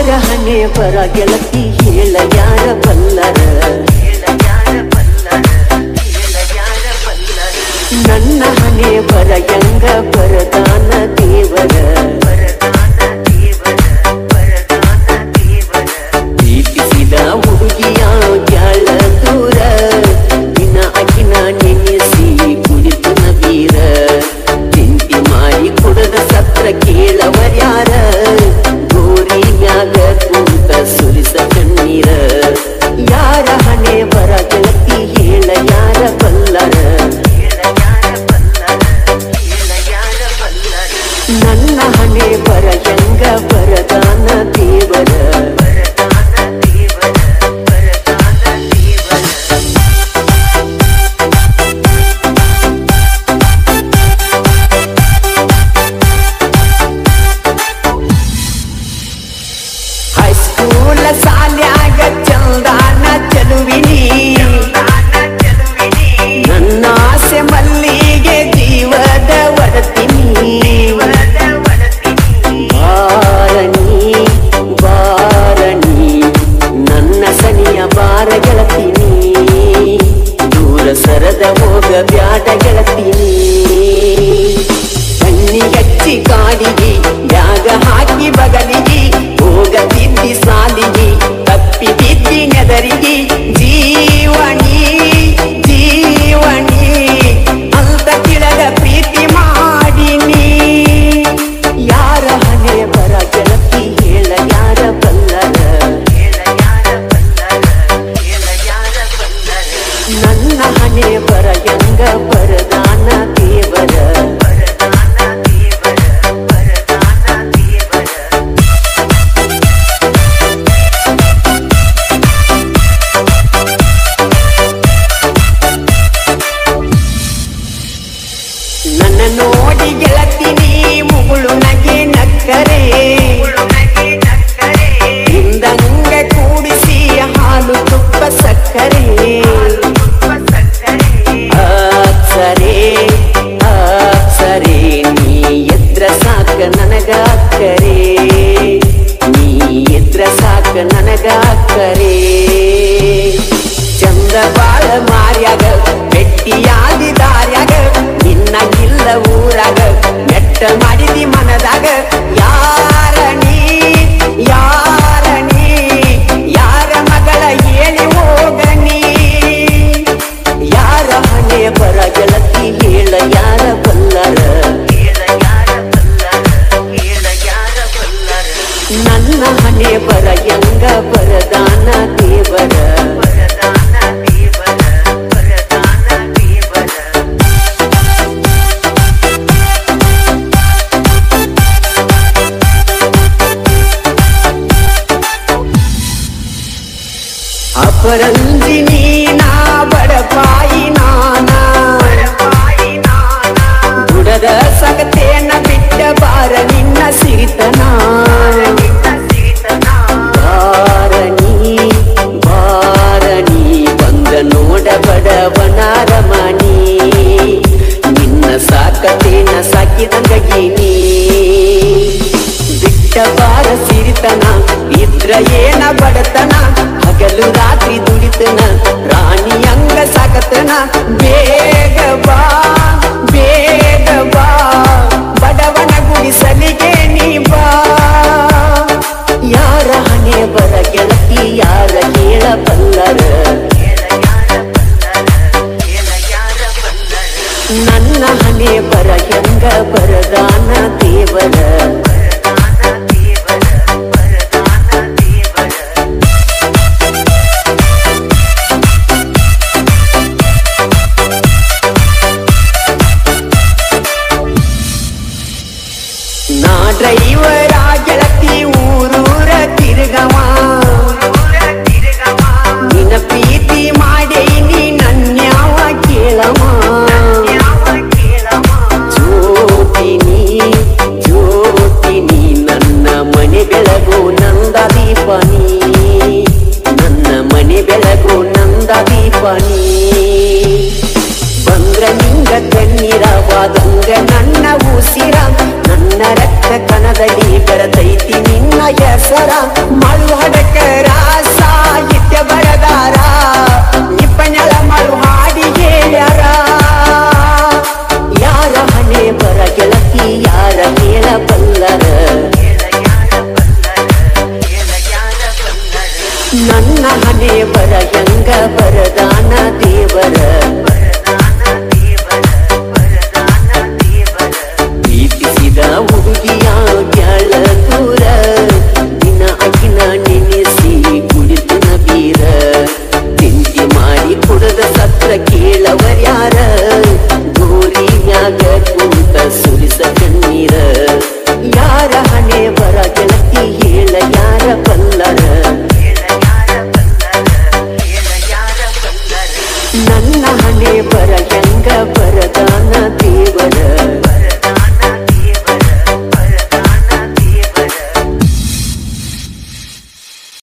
ಯಾರ ಹಣೆ ಬರ ಗೆಳತಿ ಹೇಳ ಯಾರ ಬಲ್ಲರ ನನ್ನ ಹಣೆ ಬರ ಯಂಗ ಬರದಾನ ದೇವರ ಪ್ರೀತಿಸಿದ ಹುಡುಗಿಯ ಗ್ಯಾಳ ದೂರ ದಿನ ಅಕಿನ ನೆನೆಸಿ ಕುಳಿತು ನಬೀರ ಚಿಂತೆ ಮಾಡಿ ಕುಡದ ಸತ್ರ ಕೇಳವರ್ಯಾರ ಗೋರಿ ಮ್ಯಾಗ ಕುಂತ ಸುರಿಸ ಕಣ್ಣೀರ ಯಾರ ಹಣೆ ಬರ ಗೆಳತಿ ಹೇಳ ಯಾರ ಬಲ್ಲರ ನನ್ನ ಹಣೆ ಬರ ಹೆಂಗ ಬರದಾನ ದೇವರ ಹೈಸ್ಕೂಲ ಸಾಲ್ಯಾಗ ಚಂದಾನ ಚಲುವಿನಿ ನನ್ನ ಆಸೆ ಮಲ್ಲಿಗೆ ಜೀವದ ಒಡತಿನಿ ಬಾರಣಿ ಬಾರಣಿ ನನ್ನ ಸನಿಯ ಬಾರ ಗೆಳತೀನಿ ದೂರ ಸರದ ಹೋಗ ಬ್ಯಾಡ ಗೆಳತೀನಿ ಕಣ್ಣಿ ಹಚ್ಚಿ ಕಾಡಿಗಿ ಬ್ಯಾಗ ಹಾಕಿ ಬಗಲಿಗಿ ಹೋಗ ತಿದ್ದಿ ಸಾಲಿಗಿ ತಪ್ಪಿ ಬಿದ್ದಿ ನೆದರಿಗಿ ಜೀವನಿ ಜೀವನಿ ಅಂತ ತಿಳಿದ ಪ್ರೀತಿ ಮಾಡಿನಿ ಯಾರ ಹಣೆ ಬರ ಗೆಳತಿ ಹೇಳ ಯಾರ ಬಲ್ಲರ ನನ್ನ ಹಣೆ ಬರ ಯಂಗ ಬರದಾನ ದೇವರ ನನ್ನ ನೋಡಿ ಗೆಳತಿನಿ ಮುಗುಳು ನಗೆ ನಕ್ಕರೆ ಹಿಂದಂಗ ಕೂಡಿಸಿ ಹಾಲು ತುಪ್ಪ ಸಕ್ಕರೆ ಅಕ್ಷರೆ ಅಕ್ಷರೆ ನೀ ಎದ್ರ ಸಾಕ ನನಗಾಕರೆ ನೀ ಎದ್ರ ಸಾಕ ನನಗಾಕರೆ ಚಂದ ಬಾಳ ಮಾರ್ಯಾಗ ಬೆಟ್ಟಿಯಾದಿ ದಾರ್ಯಾಗ ನಿನ್ನ ಇಲ್ಲ ಊರಾಗ ನೆಟ್ಟ ಮಾಡಿದಿ ಮನದಾಗ ಯಾರ ನೀ ಯಾರ ನೀ ಯಾರ ಮಗಳ ಹೇಳಿ ಹೋಗನಿ ಯಾರ ಹಣೆ ಬರ ಗೆಳತಿ ಹೇಳ ಯಾರ ಬಲ್ಲರ ನನ್ನ ಹಣೆ ಬರ ಯಂಗ ಬರದಾನ ದೇವರ ಅಪರಂಜಿನಿ ನಾ ಬಡಪಾಯಿ ನಾನ ಗುಡದ ಸಗತೇನ ಬಿಟ್ಟ ಬಾರ ನಿನ್ನ ಸಿರಿತನ ಬಾರಣಿ ಬಾರಣಿ ಬಂದ ನೋಡ ಬಡವನಾರ ಮನಿ ನಿನ್ನ ಸಾಕತೇನ ಸಾಕಿದಂಗೀನಿ ಬಿಟ್ಟ ಬಾರ ಸಿರಿತನ ಇದ್ರ ಏನ ಬಡತನ ಹಗಲು ರಾತ್ರಿ ದುಡಿತನ ರಾಣಿ ಅಂಗ ಸಾಕತನ ಬೇಗ ಬಾ ಬೇಗ ಬಾ ಬಡವನ ಗುಡಿಸಲಿಗೆ ನೀ ಬಾ ಯಾರ ಹಣೆ ಬರ ಗೆಳತಿ ಯಾರ ಕೇಳ ಬಲ್ಲರ ನನ್ನ ಹಣೆ ಬರ ಹೆಂಗ ಬರದಾನ ದೇವರ ನಾ ಡ್ರೈವರ ಗೆಳತಿ ಊರೂರ ತಿರುಗವ ನಿನ್ನ ಪ್ರೀತಿ ಮಾಡೇನಿ ನನ್ಯಾವ ಕೇಳವ ಜ್ಯೋತಿನಿ ಜ್ಯೋತಿನಿ ನನ್ನ ಮನೆ ಬೆಳಗು ನಂದ ದೀಪನಿ ನನ್ನ ಮನೆ ಬೆಳಗು ನಂದ ದೀಪನಿ ಬಂದ್ರ ನಿಂಗ ಕಣ್ಣೀರವಾದಂಗ ನನ್ನ ಉಸಿರ ನನ್ನ ರಕ್ತ ಕಣದಲ್ಲಿ ಬೆರೆತೈತಿ ನಿನ್ನ ಹೆಸರ ಮಳುವಾಡ